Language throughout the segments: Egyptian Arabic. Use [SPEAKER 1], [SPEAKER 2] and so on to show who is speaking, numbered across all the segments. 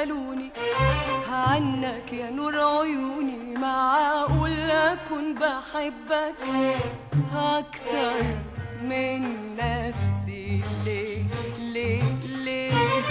[SPEAKER 1] بيسألوني عنك يا نور عيوني معقول أكون بحبك أكتر من نفسي ليه ليه ليه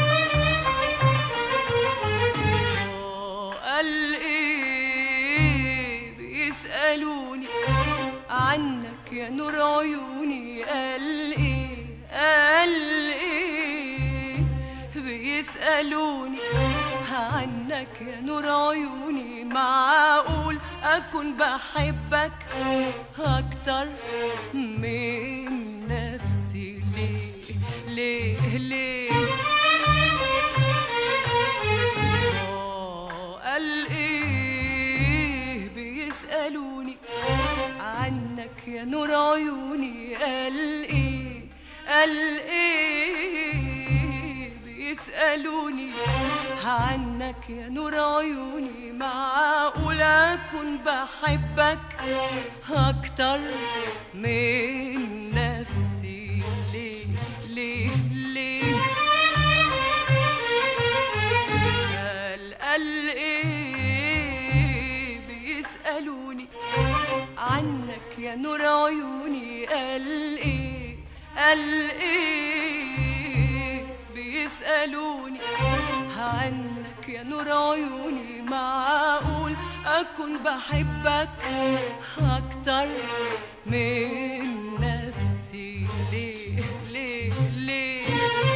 [SPEAKER 1] آه، قال ايه بيسألوني عنك يا نور عيوني قال ايه قال ايه بيسألوني عنك يا نور عيوني معقول أكون بحبك أكتر من نفسي ليه ليه ليه آه، قال ايه بيسألوني عنك يا نور عيوني قال ايه قال ايه بيسألوني عنك يا نور عيوني معقول أكون بحبك أكتر من نفسي ليه ليه ليه قال قال ايه بيسألوني عنك يا نور عيوني قال ايه قال ايه بيسألوني عنك يا نور عيوني معقول أكون بحبك أكتر من نفسي ليه ليه ليه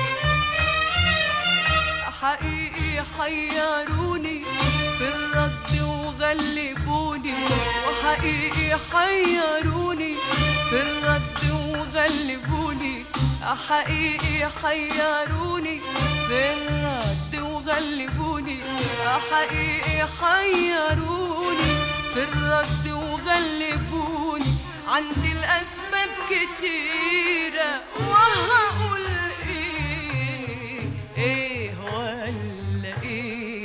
[SPEAKER 1] حقيقي حيروني في الرد وغلبوني وحقيقي حيروني في الرد وغلبوني حقيقي حيروني في الرد وغلبوني حقيقي حيروني في الرد وغلبوني عندي الأسباب كتيرة وهقول إيه إيه ولا إيه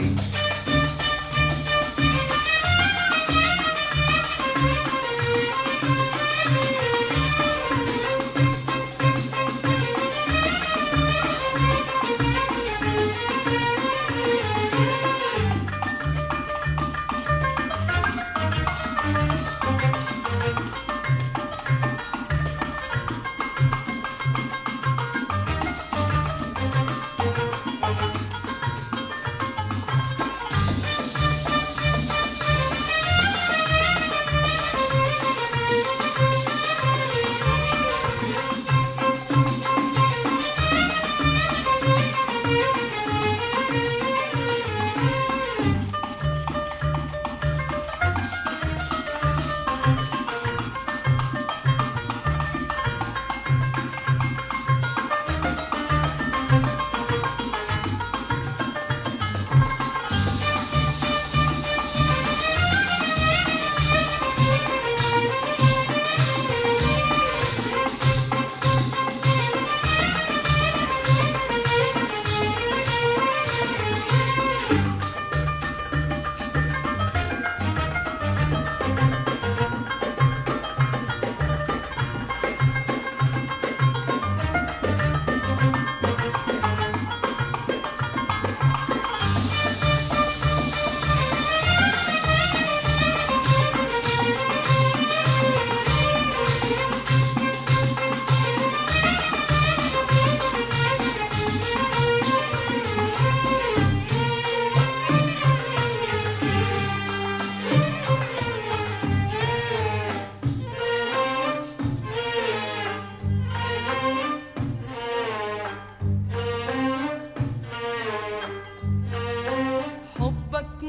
[SPEAKER 1] حبك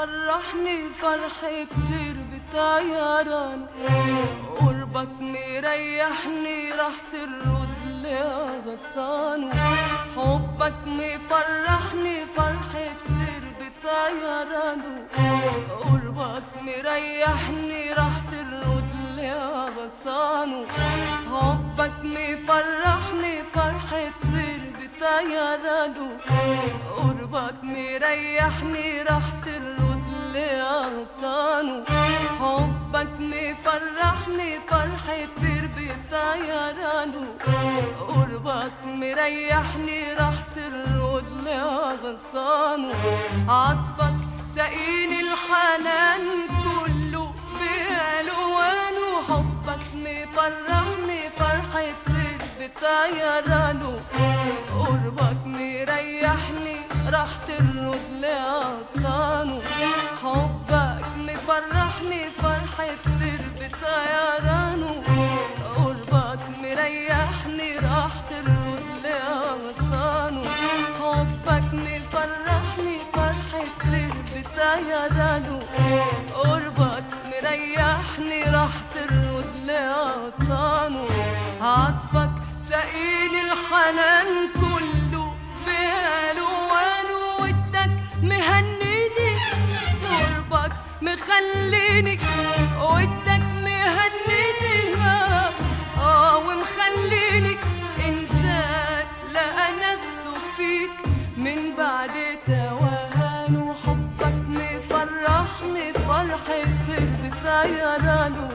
[SPEAKER 1] مفرحني فرح كتير بطيران قربك مريحني راح ترد لي غصان حبك مفرحني فرح كتير بطيران قربك مريحني راح ترد لي غصان حبك مفرحني فرح كتير بطيران قربك مريحني راح ترد لي أغصانه حبك مفرحني فرح كتير بطيرانه قربك مريحني راح ترد لي أغصانه غصانه عطفك سقيني الحنان كله بألوانه حبك مفرحني فرحة بطيرانه قربك مريحني راح ترد لعصانه حبك مفرحني فرحة بطيرانه قربك مريحني راح ترد لعصانه حبك مفرحني فرحة بطيرانه قربك مريحني راح ترد لعصانه عطفك سقيني الحنان كله بألوانه ودك مهنيني قربك مخليني ودك مهنيني آه, آه ومخليني إنسان لقى نفسه فيك من بعد توهان وحبك مفرحني فرحة تربي طيرانه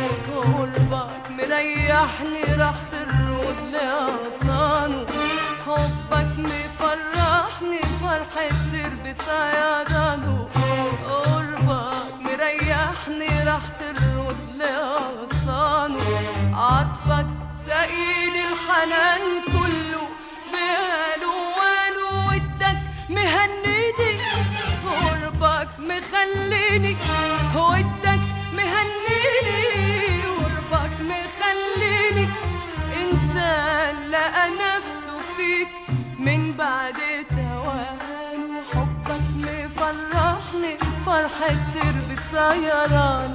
[SPEAKER 1] قربك مريحني راح ترد لعصانه حبك مفرحني فرحة تربي طيرانه قربك مريحني راح ترد لعصانه عطفك سقيني الحنان كله بألوانه ودك مهنيني قربك مخليني ودك مهنيني قربك مخليني إنسان لقى نفسه فيك من بعد توهان وحبك مفرحني فرحة تربي الطيران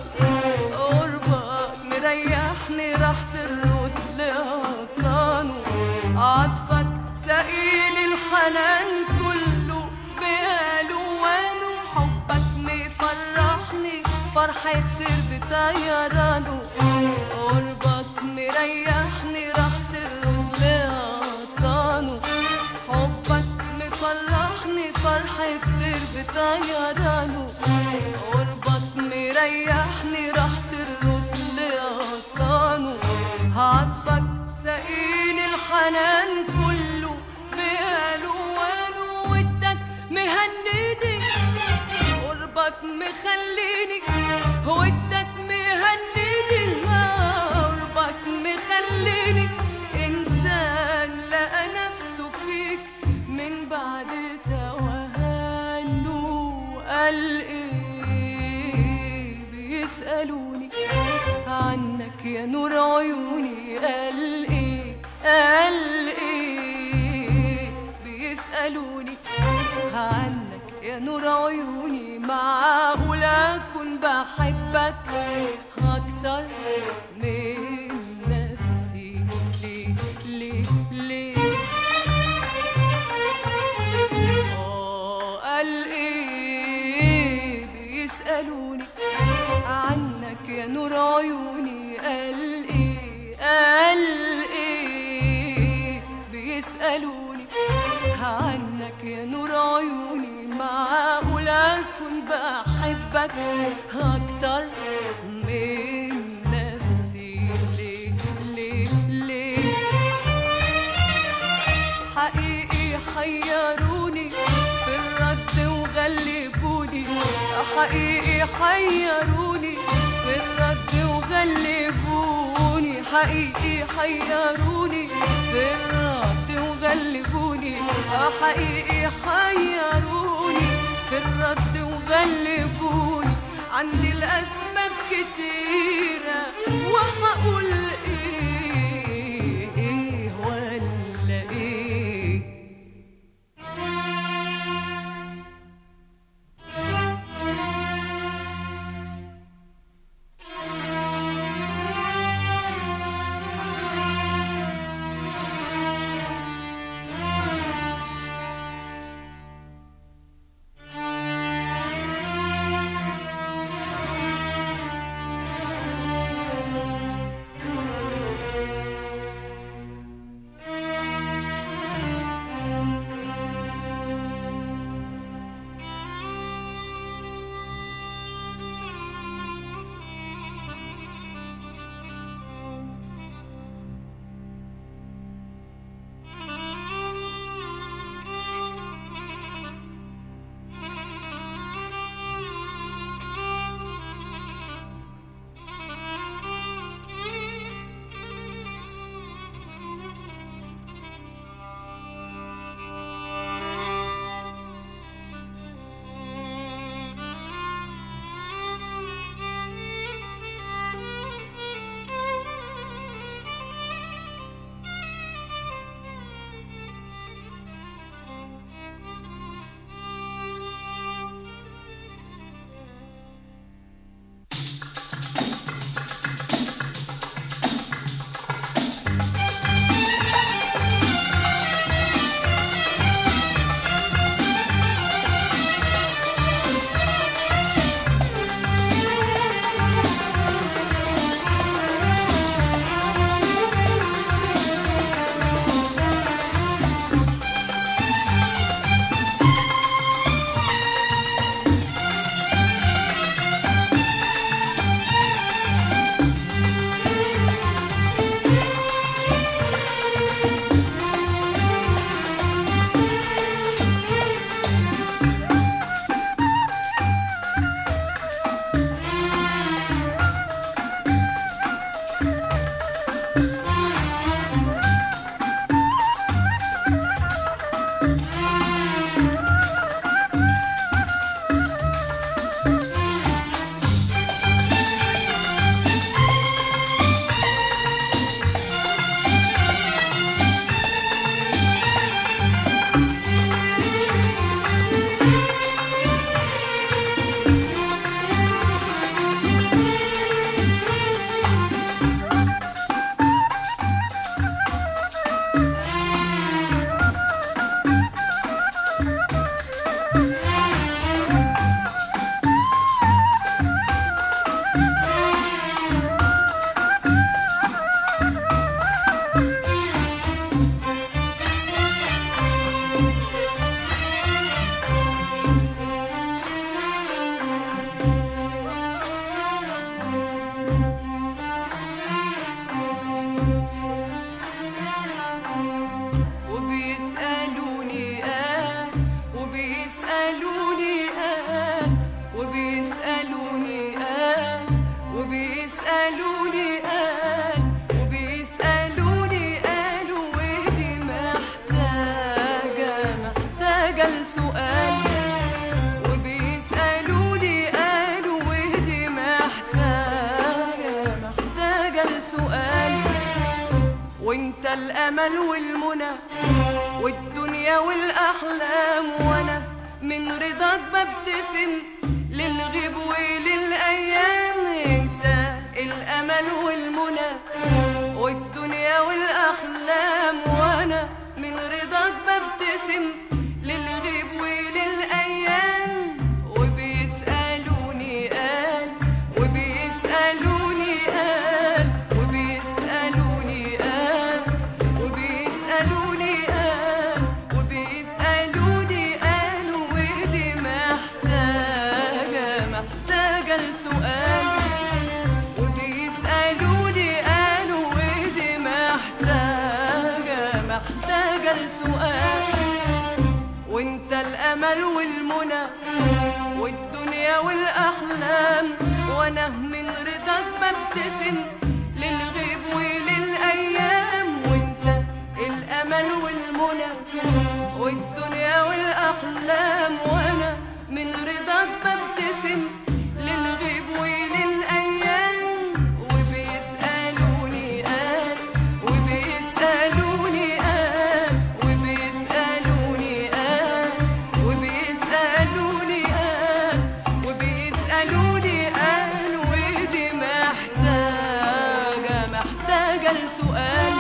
[SPEAKER 1] قربك مريحني راح ترد لعصانه عطفك سقيني الحنان كله بألوانه حبك مفرحني فرحة تربي طيرانه قربك مريحني راح ترد لعصانه حبك مفرحني فرحة تربي طيرانه قربك مريحني راح ترد لعصانه عطفك سقيني الحنان كله بألوانه ودك مهنيني قربك مخليني ودك مهنيني قربك مخليني إنسان لقى نفسه فيك من بعد توهانه قال إيه بيسألوني عنك يا نور عيوني قال إيه قال إيه بيسألوني عنك يا نور عيوني معقول أكون بحبك أكتر من نفسي ليه ليه ليه آه قال إيه بيسألوني عنك يا نور عيوني قال إيه قال إيه بيسألوني عنك يا نور عيوني معقول أكون بحبك أكتر من نفسي ليه ليه ليه حقيقي حيروني في الرد وغلبوني حقيقي حيروني في الرد وغلبوني حقيقي حيروني في الرد وغلبوني حقيقي حيروني في الرد وغلبوني عندي الأسباب كتيرة وهقول إيه إيه ولا إيه وبيسألوني قال وبيسألوني قال وبيسألوني قال وبيسألوني قالوا ودي محتاجة محتاجة لسؤال وبيسألوني قالوا ودي محتاجة محتاجة لسؤال وانت الأمل والمنى والدنيا والأحلام وأنا من رضاك ببتسم للغيب وللأيام انت الأمل والمنى والدنيا والأحلام وأنا من رضاك ببتسم للغيب وللأيام وبيسألوني قال وبيسألوني قال وبيسألوني قال وبيسألوني قال وبيسألوني قالوا ودي محتاجة محتاجة لسؤال وبيسألوني قالوا ودي محتاجة محتاجة لسؤال وانت الأمل والمنى والدنيا والأحلام وأنا من رضاك ببتسم للغيب وللأيام وانت الأمل والمنى والدنيا والأحلام وأنا من رضاك ببتسم للغيب وللأيام وبيسألوني قال وبيسألوني قال وبيسألوني قال وبيسألوني قال وبيسألوني قال ودي محتاجة محتاجة لسؤال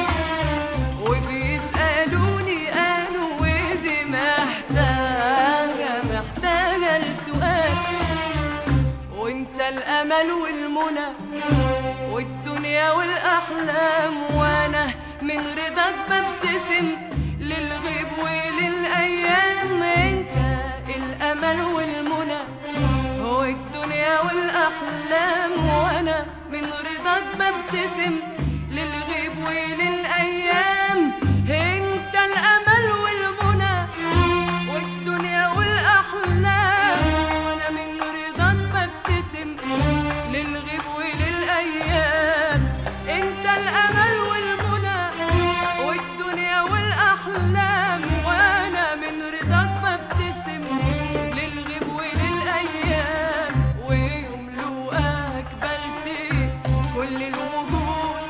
[SPEAKER 1] وبيسألوني قالوا ودي محتاجة محتاجة لسؤال وانت الأمل والمنى والدنيا والأحلام وأنا من رضاك ببتسم للغيب وللأيام انت الأمل والمنى والدنيا والأحلام وأنا من رضاك ببتسم للغيب وللأيام انت الأمل والمنى والدنيا والأحلام وأنا من رضاك ببتسم للغيب وللأيام انت الأمل والمنى والدنيا والأحلام وأنا من رضاك ببتسم للغيب وللأيام ويملؤك بلتي كل الوجود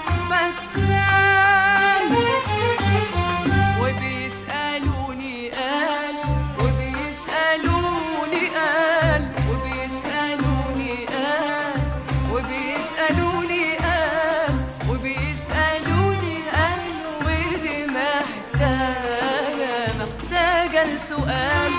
[SPEAKER 1] بسام وبيسألوني قال وبيسألوني قال وبيسألوني قال وبيسألوني قال وبيسألوني قال ودي محتاجة محتاجة لسؤال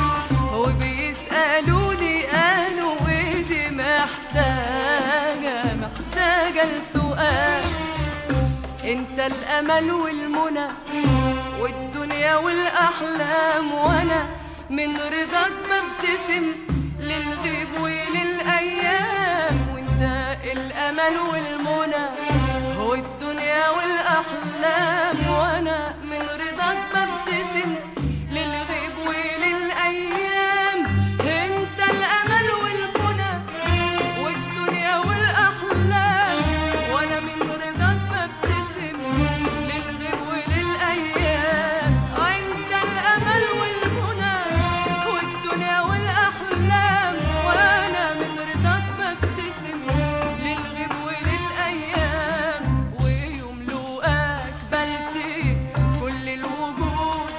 [SPEAKER 1] وبيسألوني قالوا ودي محتاجة محتاجة لسؤال انت الامل والمنى والدنيا والاحلام وانا من رضاك ببتسم للغيب وللايام وانت الامل والمنى والدنيا والاحلام وانا من رضاك ببتسم للغيب وللايام انت الامل والمنى والدنيا والاحلام وانا من رضاك ببتسم للغيب وللايام انت الامل والمنى والدنيا والاحلام وانا من رضاك ببتسم للغيب وللايام ويملؤك بلتي كل الوجود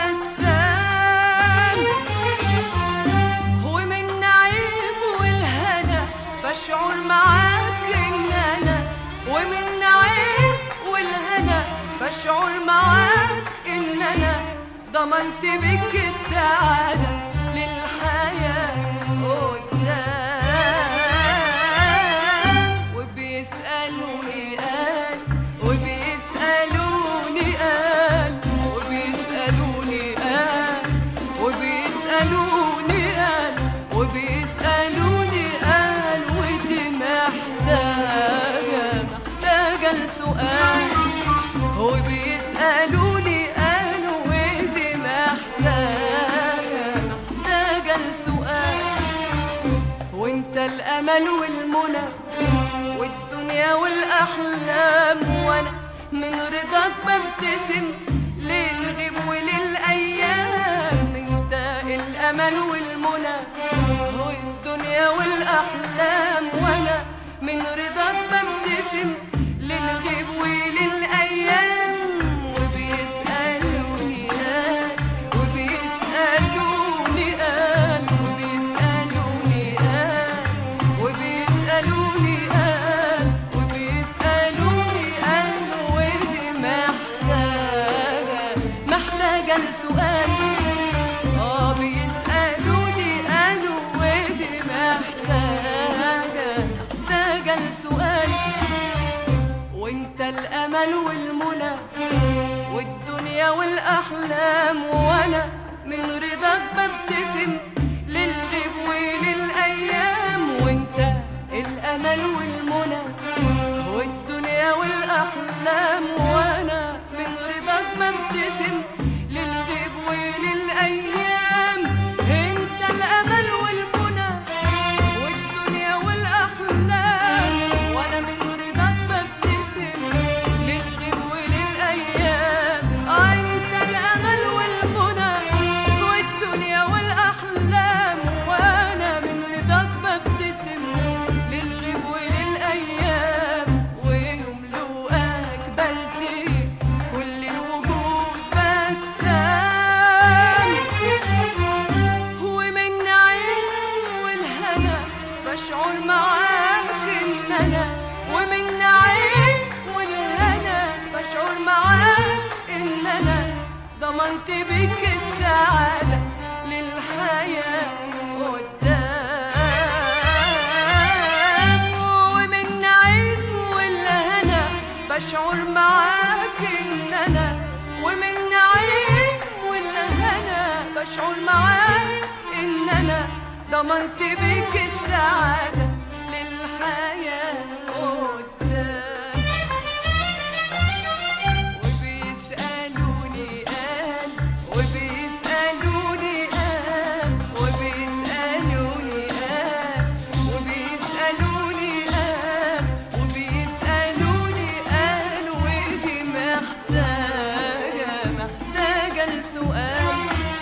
[SPEAKER 1] بسام ومن نعيم والهنا بشعر معاك ان انا ومن نعيم والهنا بشعر معاك ان انا ضمنت بك السعادة للحياة قدام وبيسألوني قال وبيسألوني قال وبيسألوني قال وبيسألوني قال وبيسألوني قال ودي محتاجة محتاجة لسؤال وبيسألوني قالوا ودي محتاجة الامل والمنى والدنيا والاحلام وانا من رضاك ببتسم للغيب وللايام انت الامل والمنى والدنيا والاحلام وانا من رضاك ببتسم للغيب وللايام وبيسالوني قال وبيسالوني قال وبيسالوني قال وبيسالوني قال وبيسالوني قال ودي محتاجه محتاجه لسؤال اه بيسالوني قالوا ودي محتاجه محتاجه لسؤال وانت الامل والمنى والدنيا والاحلام وانا من رضاك ببتسم للغيب وللايام وانت الامل والمنى والدنيا والاحلام وانا من رضاك ببتسم للغيب وللايام انت الامل والمنى والدنيا والاحلام وانا من رضاك ببتسم للغيب وللايام آه انت الامل والمنى والدنيا والاحلام وانا من رضاك ببتسم للغيب وللايام ويوم لو اقبلتي كل الوجود بسام ومن نعيم والهنا بشعر معاك ان انا ومن نعيم والهنا بشعر معاك ان انا ضمنت بك السعادة للحياة قدام ومن نعيم والهنا بشعر معاك ان انا ومن نعيم والهنا بشعر معاك ان انا ضمنت بك السعادة للحياة قدام وبيسألوني قال وبيسألوني قال وبيسألوني قال وبيسألوني قال وبيسألوني قال ودي محتاجة محتاجة لسؤال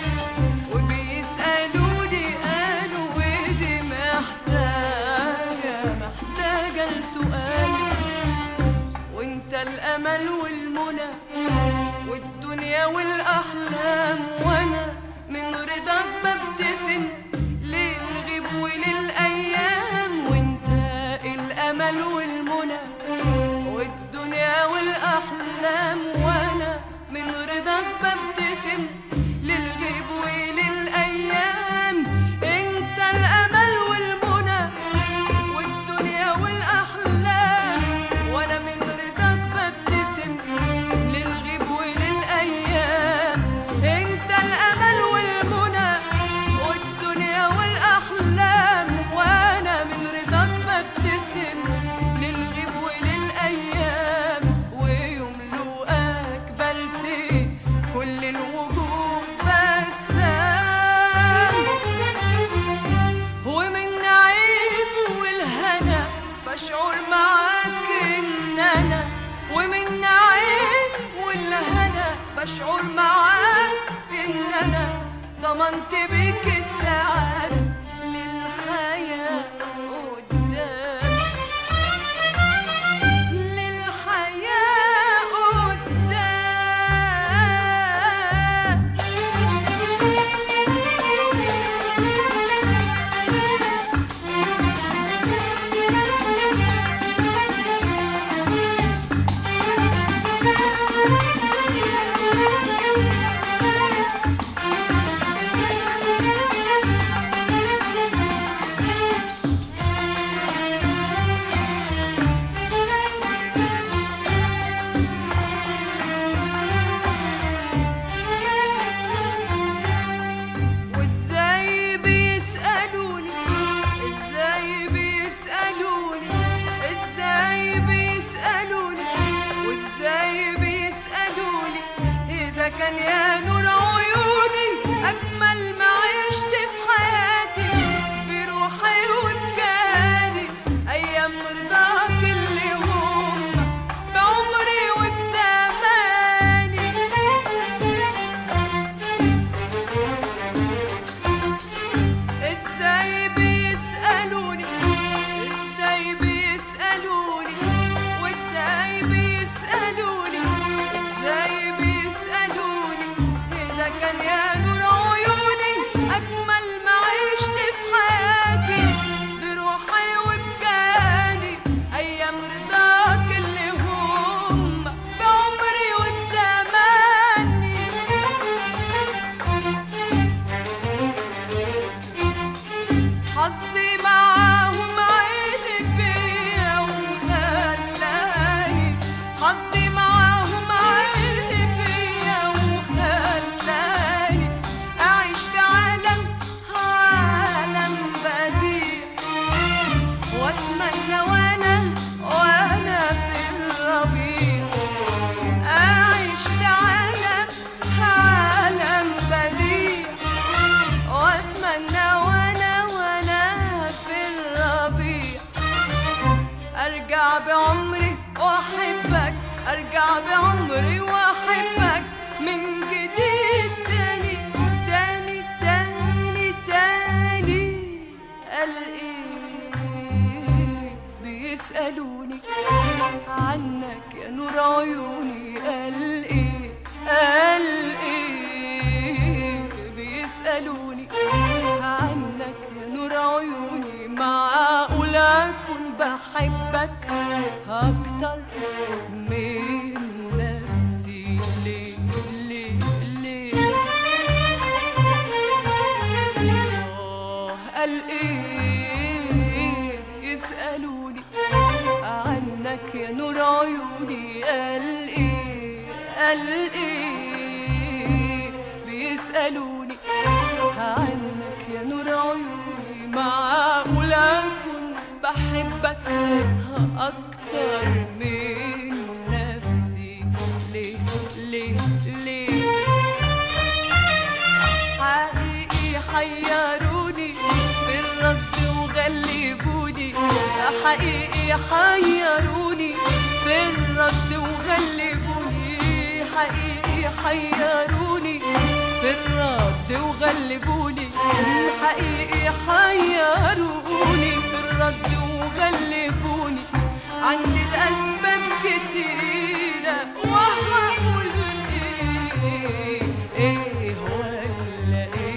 [SPEAKER 1] وبيسألوني قالوا ودي محتاجة محتاجة لسؤال وانت الأمل والمنى والدنيا والأحلام وانا من رضاك ببتسم للغيب وللأيام وانت الأمل والمنى والدنيا والأحلام وانا من رضاك ببتسم للغيب وللأيام انت الأمل والمنى والدنيا والأحلام وانا من رضاك ببتسم للغيب وللأيام انت الأمل والمنى والدنيا والأحلام وانا من رضاك ببتسم للغيب وللأيام ويوم لو أقبلتي كل الوجود بسام ومن نعيم والهنا بشعر معاك ان انا ومن نعيم والهنا بشعر معاك ان انا ضمنت بك السعادة للحياة قدام للحياة قدام وازاي بيسألوني ازاي بيسألوني ازاي بيسألوني وازاي بيسألوني اذا كان يا نور عيوني اجمل ما عشت في حياتي بروحي وبجاه حظي معاهم عيني بيا وخلاني حظي معاهم عيني بيا وخلاني أعيش في عالم عالم بديع واتمنى وانا وانا في الربيع اعيش في عالم عالم بديع واتمنى وانا وانا في الربيع ارجع بعمري واحبك ارجع بعمري واحبك من جديد تاني تاني تاني تاني قال ايه بيسألوني عنك يا نور عيوني قال ايه قال ايه بيسألوني عنك يا نور عيوني معقول اكون بحبك اكتر من نفسي ليه ليه ليه آه، قال ايه يسألوني عنك يا نور عيوني قال ايه قال ايه بيسألوني عنك يا نور عيوني معقول اكون بحبك اكتر من نفسي ليه ليه ليه حقيقي حيروني في الرد وغلبوني حقيقي حيروني في الرد وغلبوني حقيقي حيروني في الرد وغلبوني حقيقي حيروني في الرد وغلبوني عندي الأسباب كتيرة